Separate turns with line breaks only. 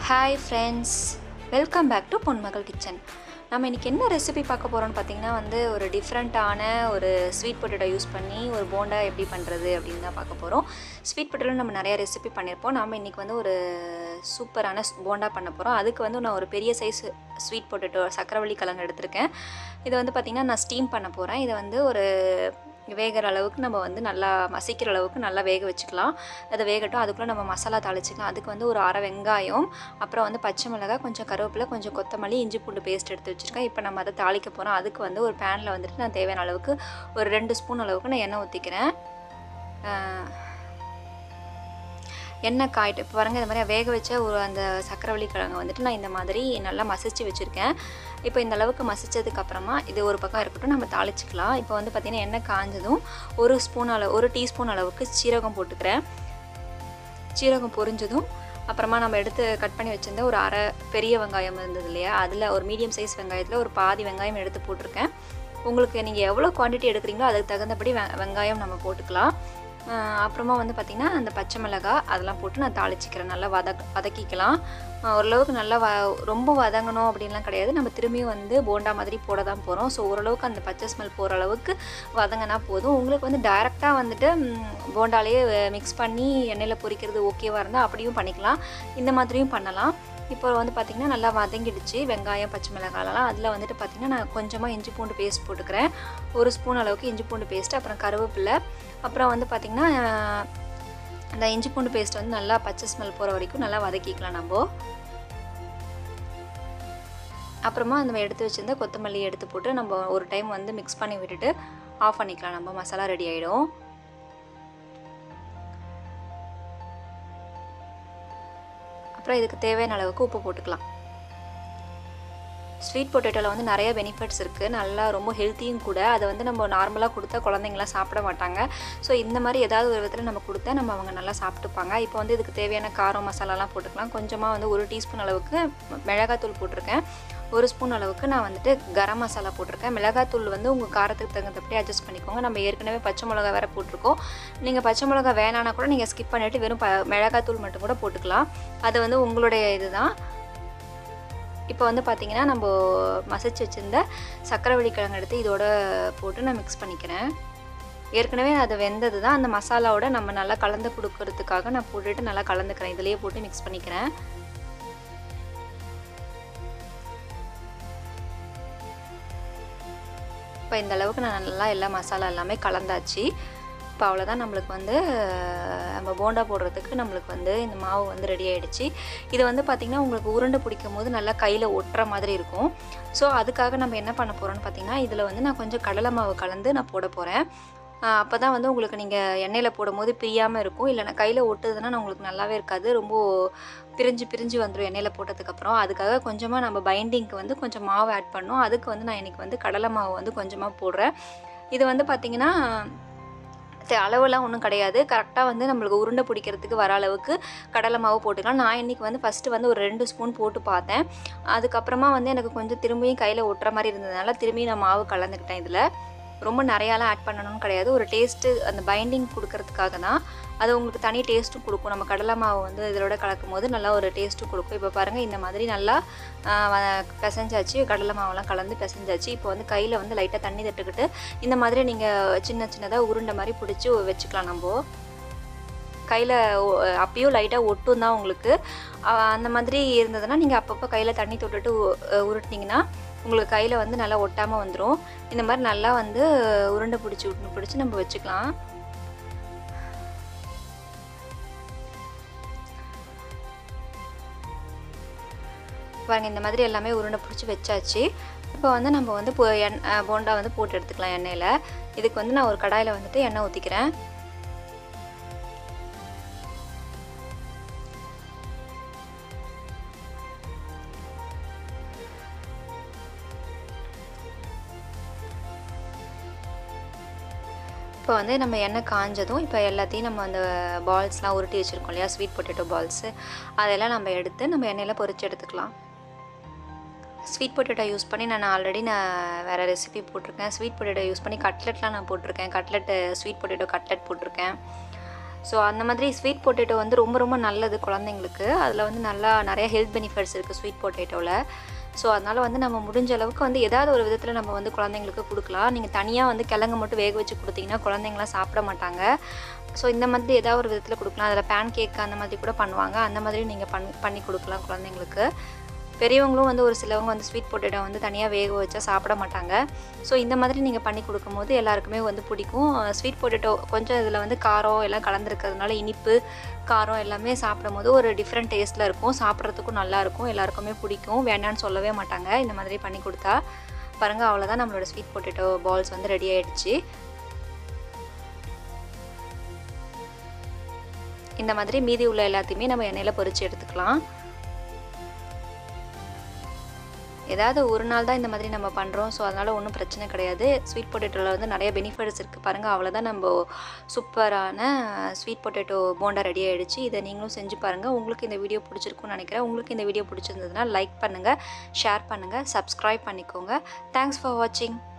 hi friends welcome back to Ponmagal kitchen நம்ம இன்றைக்கி என்ன ரெசிபி பார்க்க போகிறோம்னு பார்த்தீங்கன்னா வந்து ஒரு டிஃப்ரெண்ட்டான ஒரு ஸ்வீட் பொட்டேட்டோ யூஸ் பண்ணி ஒரு போண்டா எப்படி பண்ணுறது அப்படின்னு தான் பார்க்க போகிறோம் ஸ்வீட் பொட்டேட்டோ நம்ம நிறைய ரெசிபி பண்ணியிருப்போம் நம்ம இன்றைக்கி வந்து ஒரு சூப்பரான போண்டா பண்ண போகிறோம் அதுக்கு வந்து நான் ஒரு பெரிய சைஸ் ஸ்வீட் பொட்டேட்டோ சக்கரவள்ளி கிழங்கு எடுத்திருக்கேன் இதை வந்து பார்த்திங்கன்னா நான் ஸ்டீம் பண்ண போகிறேன் இதை வந்து ஒரு வேகிற அளவுக்கு நம்ம வந்து நல்லா மசிக்கிற அளவுக்கு நல்லா வேக வச்சுக்கலாம் அதை வேகட்டும் அதுக்குள்ளே நம்ம மசாலா தாளிச்சிக்கலாம் அதுக்கு வந்து ஒரு அரை வெங்காயம் அப்புறம் வந்து பச்சை மிளகாய் கொஞ்சம் கருவேப்பிலை கொஞ்சம் கொத்தமல்லி இஞ்சி பூண்டு பேஸ்ட் எடுத்து வச்சுருக்கேன் இப்போ நம்ம அதை தாளிக்க போகிறோம் அதுக்கு வந்து ஒரு பேனில் வந்துட்டு நான் தேவையான அளவுக்கு ஒரு ரெண்டு ஸ்பூன் அளவுக்கு நான் எண்ணெய் ஊற்றிக்கிறேன் எண்ணெய் காயிட்டு இப்போ பாருங்கள் இந்த மாதிரி வேக வச்ச ஒரு அந்த சக்கரவள்ளி கிழங்கு வந்துட்டு நான் இந்த மாதிரி நல்லா மசிச்சு வச்சுருக்கேன் இப்போ இந்த அளவுக்கு மசிச்சதுக்கு அப்புறமா இது ஒரு பக்கம் இருக்கட்டும் நம்ம தாளிச்சிக்கலாம் இப்போ வந்து பார்த்திங்கன்னா எண்ணெய் காஞ்சதும் ஒரு ஸ்பூன் அளவு ஒரு டீஸ்பூன் அளவுக்கு சீரகம் போட்டுக்கிறேன் சீரகம் பொரிஞ்சதும் அப்புறமா நம்ம எடுத்து கட் பண்ணி வச்சுருந்த ஒரு அரை பெரிய வெங்காயம் இருந்தது இல்லையா அதில் ஒரு மீடியம் சைஸ் வெங்காயத்தில் ஒரு பாதி வெங்காயம் எடுத்து போட்டிருக்கேன் உங்களுக்கு நீங்கள் எவ்வளோ குவான்டிட்டி எடுக்கிறீங்களோ அதுக்கு தகுந்தபடி வெ வெங்காயம் நம்ம போட்டுக்கலாம் அப்புறமா வந்து பார்த்திங்கன்னா அந்த பச்சை மிளகாய் அதெல்லாம் போட்டு நான் தாளிச்சிக்கிறேன் நல்லா வதக் வதக்கிக்கலாம் ஓரளவுக்கு நல்லா வ ரொம்ப வதங்கணும் அப்படின்லாம் கிடையாது நம்ம திரும்பியும் வந்து போண்டா மாதிரி போட தான் போகிறோம் ஸோ ஓரளவுக்கு அந்த பச்சை ஸ்மெல் போகிற அளவுக்கு வதங்கினா போதும் உங்களுக்கு வந்து டைரெக்டாக வந்துட்டு போண்டாலேயே மிக்ஸ் பண்ணி எண்ணெயில் பொரிக்கிறது ஓகேவாக இருந்தால் அப்படியும் பண்ணிக்கலாம் இந்த மாதிரியும் பண்ணலாம் இப்போ வந்து பார்த்திங்கன்னா நல்லா வதங்கிடுச்சு வெங்காயம் பச்சை மிளகாயெல்லாம் அதில் வந்துட்டு பார்த்திங்கன்னா நான் கொஞ்சமாக இஞ்சி பூண்டு பேஸ்ட் போட்டுக்கிறேன் ஒரு ஸ்பூன் அளவுக்கு இஞ்சி பூண்டு பேஸ்ட் அப்புறம் கருவேப்பிலை அப்புறம் வந்து பார்த்திங்கன்னா அந்த இஞ்சி பூண்டு பேஸ்ட் வந்து நல்லா பச்சை ஸ்மெல் போகிற வரைக்கும் நல்லா வதக்கிக்கலாம் நம்ம அப்புறமா நம்ம எடுத்து வச்சுருந்த கொத்தமல்லி எடுத்து போட்டு நம்ம ஒரு டைம் வந்து மிக்ஸ் பண்ணி விட்டுட்டு ஆஃப் பண்ணிக்கலாம் நம்ம மசாலா ரெடி ஆகிடும் அப்புறம் இதுக்கு தேவையான அளவுக்கு உப்பு போட்டுக்கலாம் ஸ்வீட் பொட்டேட்டோவில் வந்து நிறைய பெனிஃபிட்ஸ் இருக்குது நல்லா ரொம்ப ஹெல்த்தியும் கூட அதை வந்து நம்ம நார்மலாக கொடுத்தா குழந்தைங்களாம் சாப்பிட மாட்டாங்க ஸோ இந்த மாதிரி ஏதாவது ஒரு விதத்தில் நம்ம கொடுத்தா நம்ம அவங்க நல்லா சாப்பிட்டுப்பாங்க இப்போ வந்து இதுக்கு தேவையான காரம் மசாலாலாம் போட்டுக்கலாம் கொஞ்சமாக வந்து ஒரு டீஸ்பூன் அளவுக்கு மிளகாத்தூள் போட்டிருக்கேன் ஒரு ஸ்பூன் அளவுக்கு நான் வந்துட்டு கரம் மசாலா போட்டிருக்கேன் மிளகாத்தூள் வந்து உங்கள் காரத்துக்கு தகுந்தபடி அட்ஜஸ்ட் பண்ணிக்கோங்க நம்ம ஏற்கனவே பச்சை மிளகா வேறு போட்டிருக்கோம் நீங்கள் பச்சை மிளகா வேணான்னா கூட நீங்கள் ஸ்கிப் பண்ணிவிட்டு வெறும் ப மிளகாத்தூள் மட்டும் கூட போட்டுக்கலாம் அது வந்து உங்களுடைய இதுதான் இப்போ வந்து பார்த்திங்கன்னா நம்ம மசிச்சு வச்சுருந்த சக்கரவள்ளி கிழங்கு எடுத்து இதோட போட்டு நான் மிக்ஸ் பண்ணிக்கிறேன் ஏற்கனவே அது வெந்தது தான் அந்த மசாலாவோட நம்ம நல்லா கலந்து கொடுக்கறதுக்காக நான் போட்டுட்டு நல்லா கலந்துக்கிறேன் இதுலேயே போட்டு மிக்ஸ் பண்ணிக்கிறேன் இப்போ இந்த அளவுக்கு நான் நல்லா எல்லா மசாலா எல்லாமே கலந்தாச்சு இப்போ அவ்வளோதான் நம்மளுக்கு வந்து நம்ம போண்டா போடுறதுக்கு நம்மளுக்கு வந்து இந்த மாவு வந்து ரெடி ஆகிடுச்சு இது வந்து பார்த்திங்கன்னா உங்களுக்கு உருண்டை பிடிக்கும் போது நல்லா கையில் ஒட்டுற மாதிரி இருக்கும் ஸோ அதுக்காக நம்ம என்ன பண்ண போகிறோம்னு பார்த்திங்கன்னா இதில் வந்து நான் கொஞ்சம் கடலை மாவு கலந்து நான் போட போகிறேன் அப்போ தான் வந்து உங்களுக்கு நீங்கள் எண்ணெயில் போடும்போது பிரியாமல் இருக்கும் இல்லைனா கையில் ஒட்டுதுன்னா உங்களுக்கு நல்லாவே இருக்காது ரொம்ப பிரிஞ்சு பிரிஞ்சு வந்துடும் எண்ணெயில் போட்டதுக்கப்புறம் அதுக்காக கொஞ்சமாக நம்ம பைண்டிங்க்கு வந்து கொஞ்சம் மாவு ஆட் பண்ணோம் அதுக்கு வந்து நான் இன்றைக்கி வந்து கடலை மாவு வந்து கொஞ்சமாக போடுறேன் இது வந்து பார்த்திங்கன்னா அளவுலாம் ஒன்றும் கிடையாது கரெக்டாக வந்து நம்மளுக்கு உருண்டை பிடிக்கிறதுக்கு வர அளவுக்கு கடலை மாவு போட்டுக்கலாம் நான் இன்றைக்கி வந்து ஃபஸ்ட்டு வந்து ஒரு ரெண்டு ஸ்பூன் போட்டு பார்த்தேன் அதுக்கப்புறமா வந்து எனக்கு கொஞ்சம் திரும்பியும் கையில் ஒட்டுற மாதிரி இருந்ததுனால திரும்பியும் நான் மாவு கலந்துக்கிட்டேன் இதில் ரொம்ப நிறையாலாம் ஆட் பண்ணணும்னு கிடையாது ஒரு டேஸ்ட்டு அந்த பைண்டிங் கொடுக்கறதுக்காக தான் அது உங்களுக்கு தனி டேஸ்ட்டும் கொடுக்கும் நம்ம கடலை மாவு வந்து இதோட கலக்கும் போது நல்லா ஒரு டேஸ்ட்டும் கொடுக்கும் இப்போ பாருங்கள் இந்த மாதிரி நல்லா பிசைஞ்சாச்சு கடலை மாவெல்லாம் கலந்து பிசைஞ்சாச்சு இப்போ வந்து கையில் வந்து லைட்டாக தண்ணி தட்டுக்கிட்டு இந்த மாதிரி நீங்கள் சின்ன சின்னதாக உருண்டை மாதிரி பிடிச்சி வச்சுக்கலாம் நம்ம கையில் அப்பயும் லைட்டாக ஒட்டும் தான் உங்களுக்கு அந்த மாதிரி இருந்ததுன்னா நீங்கள் அப்பப்போ கையில் தண்ணி தொட்டுட்டு உருட்டினீங்கன்னா உங்களுக்கு கையில் வந்து நல்லா ஒட்டாமல் வந்துடும் இந்த மாதிரி நல்லா வந்து உருண்டை பிடிச்சி விட்டு பிடிச்சி நம்ம வச்சுக்கலாம் பாருங்கள் இந்த மாதிரி எல்லாமே உருண்டை பிடிச்சி வச்சாச்சு இப்போ வந்து நம்ம வந்து எண் போண்டா வந்து போட்டு எடுத்துக்கலாம் எண்ணெயில் இதுக்கு வந்து நான் ஒரு கடாயில் வந்துட்டு எண்ணெய் ஊற்றிக்கிறேன் இப்போ வந்து நம்ம எண்ணெய் காஞ்சதும் இப்போ எல்லாத்தையும் நம்ம அந்த பால்ஸ்லாம் உருட்டி வச்சுருக்கோம் இல்லையா ஸ்வீட் பொட்டேட்டோ பால்ஸு அதெல்லாம் நம்ம எடுத்து நம்ம எண்ணெயில் பொரிச்சு எடுத்துக்கலாம் ஸ்வீட் பொட்டேட்டோ யூஸ் பண்ணி நான் ஆல்ரெடி நான் வேறு ரெசிபி போட்டிருக்கேன் ஸ்வீட் பொட்டேட்டோ யூஸ் பண்ணி கட்லெட்லாம் நான் போட்டிருக்கேன் கட்லெட்டு ஸ்வீட் பொட்டேட்டோ கட்லெட் போட்டிருக்கேன் ஸோ அந்த மாதிரி ஸ்வீட் பொட்டேட்டோ வந்து ரொம்ப ரொம்ப நல்லது குழந்தைங்களுக்கு அதில் வந்து நல்லா நிறைய ஹெல்த் பெனிஃபிட்ஸ் இருக்குது ஸ்வீட் பொட்டேட்டோவில் ஸோ அதனால் வந்து நம்ம முடிஞ்ச அளவுக்கு வந்து ஏதாவது ஒரு விதத்தில் நம்ம வந்து குழந்தைங்களுக்கு கொடுக்கலாம் நீங்கள் தனியாக வந்து கிழங்கு மட்டும் வேக வச்சு கொடுத்தீங்கன்னா குழந்தைங்களாம் சாப்பிட மாட்டாங்க ஸோ இந்த மாதிரி ஏதாவது ஒரு விதத்தில் கொடுக்கலாம் அதில் பேன் கேக் அந்த மாதிரி கூட பண்ணுவாங்க அந்த மாதிரி நீங்கள் பண் பண்ணி கொடுக்கலாம் குழந்தைங்களுக்கு பெரியவங்களும் வந்து ஒரு சிலவங்க வந்து ஸ்வீட் பொட்டேட்டோ வந்து தனியாக வேக வச்சா சாப்பிட மாட்டாங்க ஸோ இந்த மாதிரி நீங்கள் பண்ணி கொடுக்கும்போது எல்லாருக்குமே வந்து பிடிக்கும் ஸ்வீட் பொட்டேட்டோ கொஞ்சம் இதில் வந்து காரம் எல்லாம் கலந்துருக்கிறதுனால இனிப்பு காரம் எல்லாமே சாப்பிடும் போது ஒரு டிஃப்ரெண்ட் டேஸ்ட்டில் இருக்கும் சாப்பிட்றதுக்கும் நல்லா இருக்கும் எல்லாருக்குமே பிடிக்கும் வேண்டான்னு சொல்லவே மாட்டாங்க இந்த மாதிரி பண்ணி கொடுத்தா பாருங்கள் அவ்வளோதான் நம்மளோட ஸ்வீட் பொட்டேட்டோ பால்ஸ் வந்து ரெடி ஆயிடுச்சு இந்த மாதிரி மீதி உள்ள எல்லாத்தையுமே நம்ம எண்ணெயில் பொரிச்சு எடுத்துக்கலாம் ஏதாவது ஒரு நாள் தான் இந்த மாதிரி நம்ம பண்ணுறோம் ஸோ அதனால் ஒன்றும் பிரச்சனை கிடையாது ஸ்வீட் பொட்டேட்டோவில் வந்து நிறைய பெனிஃபிட்ஸ் இருக்குது பாருங்கள் அவ்வளோதான் நம்ம சூப்பரான ஸ்வீட் பொட்டேட்டோ போண்டா ரெடி ஆகிடுச்சு இதை நீங்களும் செஞ்சு பாருங்கள் உங்களுக்கு இந்த வீடியோ பிடிச்சிருக்குன்னு நினைக்கிறேன் உங்களுக்கு இந்த வீடியோ பிடிச்சிருந்ததுன்னா லைக் பண்ணுங்கள் ஷேர் பண்ணுங்கள் சப்ஸ்கிரைப் பண்ணிக்கோங்க தேங்க்ஸ் ஃபார் வாட்சிங்